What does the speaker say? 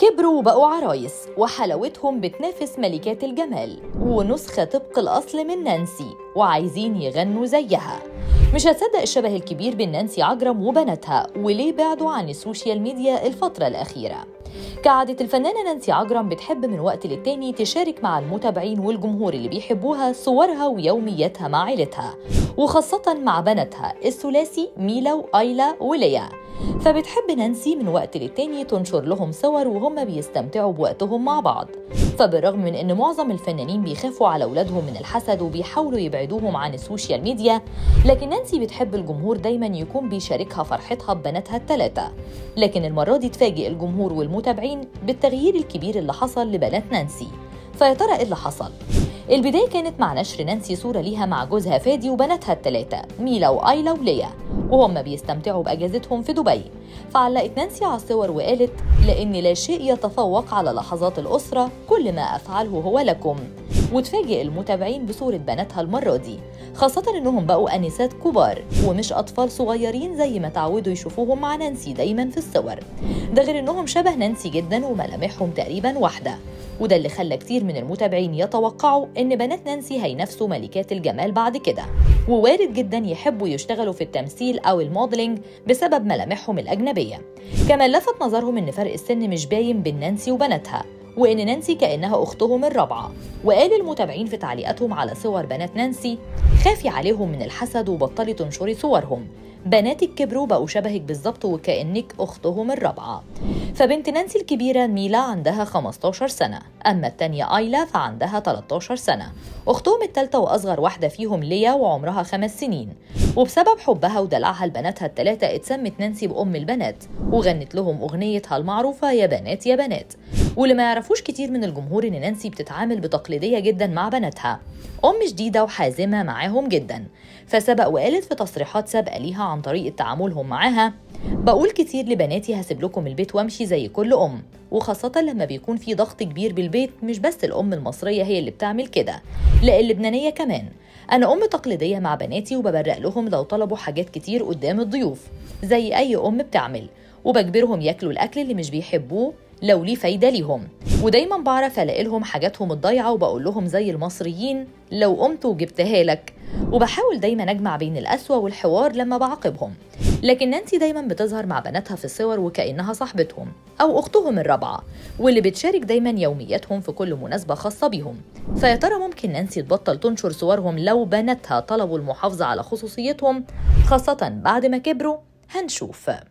كبروا وبقوا عرايس وحلاوتهم بتنافس ملكات الجمال ونسخة طبق الأصل من نانسي وعايزين يغنوا زيها مش هتصدق الشبه الكبير بين نانسي عجرم وبناتها وليه بعدوا عن السوشيال ميديا الفترة الأخيرة كعادة الفنانة نانسي عجرم بتحب من وقت للتاني تشارك مع المتابعين والجمهور اللي بيحبوها صورها ويومياتها مع عيلتها وخاصة مع بناتها الثلاثي ميلا وآيلا وليا فبتحب نانسي من وقت للتاني تنشر لهم صور وهم بيستمتعوا بوقتهم مع بعض فبالرغم من ان معظم الفنانين بيخافوا على اولادهم من الحسد وبيحاولوا يبعدوهم عن السوشيال ميديا لكن نانسي بتحب الجمهور دايما يكون بيشاركها فرحتها ببناتها الثلاثه لكن المره دي تفاجئ الجمهور والمتابعين بالتغيير الكبير اللي حصل لبنات نانسي فيا ترى ايه اللي حصل البداية كانت مع نشر نانسي صورة ليها مع جوزها فادي وبناتها الثلاثة ميلا وآيلا وليا وهم بيستمتعوا بأجازتهم في دبي فعلقت نانسي على الصور وقالت لأن لا شيء يتفوق على لحظات الأسرة كل ما أفعله هو لكم وتفاجئ المتابعين بصورة بناتها المرة دي خاصة إنهم بقوا أنسات كبار ومش أطفال صغيرين زي ما تعودوا يشوفوهم مع نانسي دايما في الصور ده غير إنهم شبه نانسي جدا وملامحهم تقريبا واحدة وده اللي خلى كتير من المتابعين يتوقعوا إن بنات نانسي هينافسوا ملكات الجمال بعد كده ووارد جدا يحبوا يشتغلوا في التمثيل أو الموديلينج بسبب ملامحهم الأجنبية كمان لفت نظرهم إن فرق السن مش باين بين نانسي وبناتها وإن نانسي كأنها أختهم الرابعة وقال المتابعين في تعليقاتهم على صور بنات نانسي خافي عليهم من الحسد وبطلي تنشري صورهم بناتك كبروا بقوا شبهك بالظبط وكأنك أختهم الرابعة فبنت نانسي الكبيرة ميلا عندها 15 سنة أما التانية آيلا فعندها 13 سنة أختهم التالتة وأصغر واحدة فيهم ليا وعمرها خمس سنين وبسبب حبها ودلعها لبناتها التلاتة اتسمت نانسي بأم البنات وغنت لهم أغنيتها المعروفة يا بنات يا بنات واللي ما يعرفوش كتير من الجمهور إن نانسي بتتعامل بتقليدية جدا مع بناتها أم جديدة وحازمة معاهم جدا فسبق وقالت في تصريحات سابقة ليها عن طريقة تعاملهم معاها بقول كتير لبناتي هسيب لكم البيت وامشي زي كل ام وخاصة لما بيكون في ضغط كبير بالبيت مش بس الأم المصرية هي اللي بتعمل كده لا اللبنانية كمان أنا أم تقليدية مع بناتي وببرق لهم لو طلبوا حاجات كتير قدام الضيوف زي أي أم بتعمل وبجبرهم ياكلوا الأكل اللي مش بيحبوه لو ليه فايدة ليهم ودايما بعرف ألاقي لهم حاجاتهم الضايعة وبقول لهم زي المصريين لو قمت وجبتها لك وبحاول دايما أجمع بين القسوة والحوار لما بعاقبهم لكن نانسي دايما بتظهر مع بناتها في الصور وكأنها صاحبتهم أو أختهم الرابعة واللي بتشارك دايما يومياتهم في كل مناسبة خاصة بيهم فيا ترى ممكن نانسي تبطل تنشر صورهم لو بناتها طلبوا المحافظة على خصوصيتهم خاصة بعد ما كبروا هنشوف